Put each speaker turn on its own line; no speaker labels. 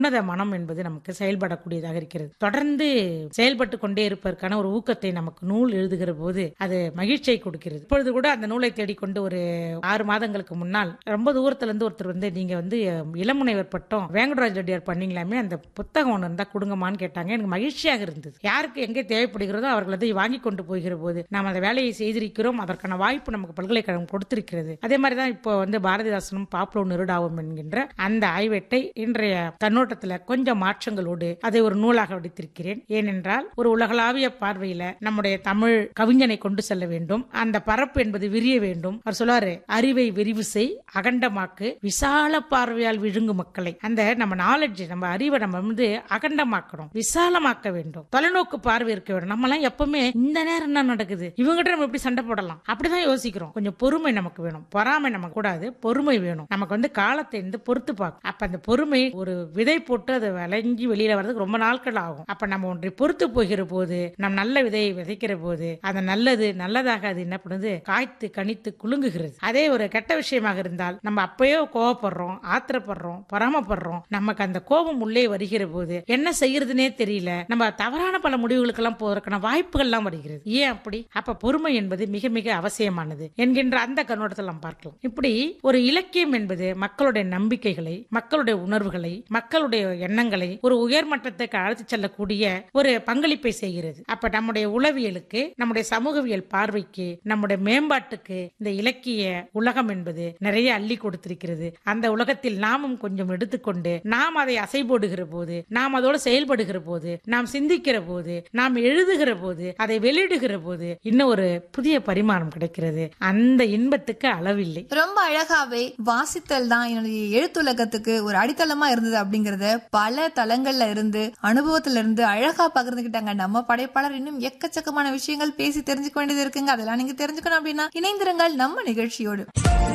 உன்னத மனம் என்பது நமக்கு செயல்படக்கூடியதாக இருக்கிறது தொடர்ந்து செயல்பட்டு கொண்டே இருப்பதற்கான ஒரு ஊக்கத்தை நமக்கு நூல் எழுதுகிற போது அது மகிழ்ச்சியை கொடுக்கிறது இப்பொழுது கூட அந்த நூலை தேடிக்கொண்டு ஒரு ஆறு மாதங்களுக்கு முன்னால் ரொம்ப தூரத்துல இருந்து ஒருத்தர் வந்து நீங்க வந்து இளமுனைவர் பட்டம் வேங்கடராஜ் ரெட்டியார் பண்ணீங்களாமே அந்த புத்தகம் ஒன்று இருந்தா கொடுங்கம்மான்னு கேட்டாங்க எனக்கு மகிழ்ச்சியாக இருந்தது யாருக்கு எங்கே தேவைப்படுகிறதோ அவர்கள் அதை வாங்கி கொண்டு போகிற போது நாம் அந்த வேலையை செய்திருக்கிறோம் அதற்கான வாய்ப்பு நமக்கு பல்கலைக்கழகம் கொடுத்திருக்கிறது அதே மாதிரி தான் இப்போ வந்து பாரதிதாசனும் பாப்புலோ நிருடாவும் என்கின்ற அந்த ஆய்வேட்டை இன்றைய கண்ணோட்டத்துல கொஞ்சம் மாற்றங்களோடு அதை ஒரு நூலாக வடித்திருக்கிறேன் ஏனென்றால் ஒரு உலகளாவிய பார்வையில நம்முடைய தமிழ் கவிஞனை கொண்டு செல்ல வேண்டும் அந்த பரப்பு என்பது விரிய வேண்டும் அவர் சொல்லுவாரு அறிவை விரிவு செய் அகண்டமாக்கு விசால பார்வையால் விழுங்கு மக்களை அந்த நம்ம நாலேஜ் நம்ம அறிவை நம்ம வந்து அகண்டமாக்கணும் விசாலமாக்க வேண்டும் தொலைநோக்கு பார்வை இருக்க வேண்டும் நம்ம எல்லாம் எப்பவுமே இந்த நேரம் என்ன நடக்குது இவங்ககிட்ட நம்ம எப்படி சண்டை போடலாம் அப்படிதான் யோசிக்கிறோம் கொஞ்சம் பொறுமை நமக்கு வேணும் பொறாமை நமக்கு கூடாது பொறுமை வேணும் நமக்கு வந்து காலத்தை வந்து பொறுத்து பார்க்கும் அப்ப அந்த பொறுமை ஒரு விதை போட்டு அதை விளங்கி வெளியில வர்றதுக்கு ரொம்ப நாட்கள் ஆகும் அப்ப நம்ம ஒன்றை பொறுத்து போகிற போது நம் நல்ல விதையை விதைக்கிற போது அந்த நல்லது நல்லதாக அது என்ன பண்ணுது காய்த்து கனித்து குலுங்குகிறது அதே ஒரு கெட்ட விஷயமாக இருந்தால் நம்ம அப்பயோ கோவப்படுறோம் ஆத்திரப்படுறோம் பொறாமப்படுறோம் நமக்கு அந்த கோபம் உள்ளே வருகிற போது என்ன செய்யறதுனே தெரியல நம்ம தவறான பல முடிவுகளுக்கெல்லாம் போவதற்கான வாய்ப்புகள்லாம் வருகிறது ஏன் அப்படி அப்ப பொறுமை என்பது மிக மிக அவசியமானது என்கின்ற அந்த கண்ணோட்டத்தில் நாம் பார்க்கலாம் இப்படி ஒரு இலக்கியம் என்பது மக்களுடைய நம்பிக்கைகளை மக்களுடைய உணர்வுகளை மக்களுடைய எண்ணங்களை ஒரு உயர்மட்டத்துக்கு அழைத்து செல்லக்கூடிய ஒரு பங்களிப்பை செய்கிறது அப்ப நம்முடைய உளவியலுக்கு நம்முடைய சமூகவியல் பார்வைக்கு நம்முடைய மேம்பாட்டுக்கு இந்த இலக்கிய உலகம் என்பது நிறைய அள்ளி கொடுத்திருக்கிறது அந்த உலகத்தில் நாமும் கொஞ்சம் எடுத்துக்கொண்டு நாம் அதை அசைபோடுகிற போது நாம் அதோடு செயல்படுகிற போது நாம் சிந்திக்கிற போது நாம் எழுதுகிற போது அதை வெளியிடுகிற போது இன்னும் ஒரு புதிய பரிமாணம் கிடைக்கிறது அந்த இன்பத்துக்கு அளவில்லை
ரொம்ப அழகாவே வாசித்தல் தான் என்னுடைய எழுத்துலகத்துக்கு ஒரு அடித்தளமா இருந்தது அப்படிங்கறத பல தளங்கள்ல இருந்து அனுபவத்துல இருந்து அழகா பகிர்ந்துகிட்டாங்க நம்ம படைப்பாளர் இன்னும் எக்கச்சக்கமான விஷயங்கள் பேசி தெரிஞ்சுக்க வேண்டியது இருக்குங்க அதெல்லாம் நீங்க தெரிஞ்சுக்கணும் அப்படின்னா இணைந்திருங்கள் நம்ம நிகழ்ச்சியோடு